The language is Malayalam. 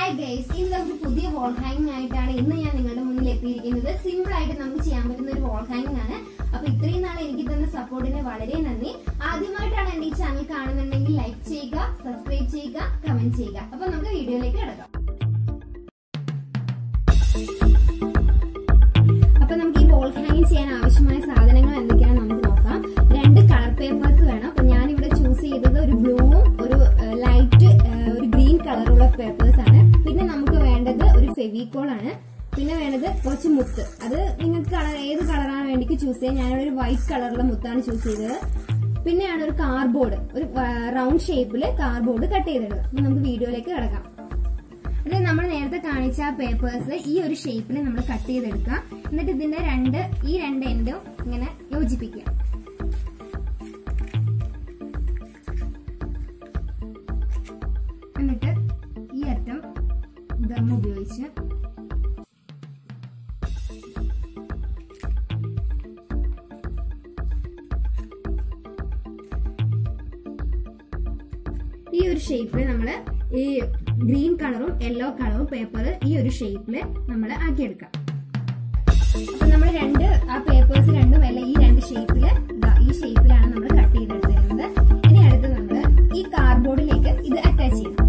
ഹായ് ഗൈസ് ഇന്ന് നമുക്ക് പുതിയ വോൾ ഹാങ്ങിങ് ആയിട്ടാണ് ഇന്ന് ഞാൻ നിങ്ങളുടെ മുന്നിൽ എത്തിയിരിക്കുന്നത് സിമ്പിൾ ആയിട്ട് നമുക്ക് ചെയ്യാൻ പറ്റുന്ന ഒരു വോൾ ഹാങ്ങിങ് ആണ് അപ്പൊ ഇത്രയും നാൾ എനിക്ക് തന്ന സപ്പോർട്ടിന് വളരെ നന്ദി ആദ്യമായിട്ടാണ് എന്റെ ഈ ചാനൽ കാണുന്നുണ്ടെങ്കിൽ ലൈക്ക് ചെയ്യുക സബ്സ്ക്രൈബ് ചെയ്യുക കമന്റ് ചെയ്യുക അപ്പൊ നമുക്ക് വീഡിയോയിലേക്ക് കിടക്കാം അപ്പൊ നമുക്ക് ഈ വോൾ ഹാങ്ങിങ് ചെയ്യാൻ ആവശ്യമായ സാധനങ്ങൾ എന്തൊക്കെയാണെന്ന് നമുക്ക് നോക്കാം രണ്ട് കളർ പേപ്പേഴ്സ് വേണം അപ്പൊ ഞാൻ ഇവിടെ ചൂസ് ചെയ്തത് ഒരു ബ്ലൂവും ഒരു ലൈറ്റ് ഒരു ഗ്രീൻ കളറുള്ള പേപ്പേഴ്സ് ആണ് പിന്നെ നമുക്ക് വേണ്ടത് ഒരു ഫെവിക്കോൾ ആണ് പിന്നെ വേണ്ടത് കുറച്ച് മുത്ത് അത് നിങ്ങൾക്ക് കളർ ഏത് കളറാണ് വേണ്ടിക്ക് ചൂസ് ചെയ്യാൻ ഞാനിവിടെ ഒരു വൈറ്റ് കളറുള്ള മുത്താണ് ചൂസ് ചെയ്തത് പിന്നെയാണ് ഒരു കാർബോർഡ് ഒരു റൗണ്ട് ഷേപ്പിൽ കാർബോർഡ് കട്ട് ചെയ്തിടുക അപ്പൊ നമുക്ക് വീഡിയോയിലേക്ക് കിടക്കാം ഇത് നമ്മൾ നേരത്തെ കാണിച്ച ആ പേപ്പേഴ്സ് ഈ ഒരു ഷേപ്പിൽ നമ്മൾ കട്ട് ചെയ്തെടുക്കുക എന്നിട്ട് ഇതിന്റെ രണ്ട് ഈ രണ്ട് എൻഡും ഇങ്ങനെ യോജിപ്പിക്കുക എന്നിട്ട് ഈ അറ്റം ഗം ഉപയോഗിച്ച് ഈ ഒരു ഷേപ്പിൽ നമ്മൾ ഈ ഗ്രീൻ കളറും യെല്ലോ കളറും പേപ്പർ ഈ ഒരു ഷേപ്പിൽ നമ്മൾ ആക്കിയെടുക്കാം അപ്പൊ നമ്മൾ രണ്ട് ആ പേപ്പേഴ്സ് രണ്ടും അല്ല ഈ രണ്ട് ഷേപ്പില് ഈ ഷേപ്പിലാണ് നമ്മൾ കട്ട് ചെയ്തെടുത്തിരുന്നത് ഇനി അടുത്ത് നമ്മൾ ഈ കാർഡ്ബോർഡിലേക്ക് ഇത് അറ്റാച്ച് ചെയ്യണം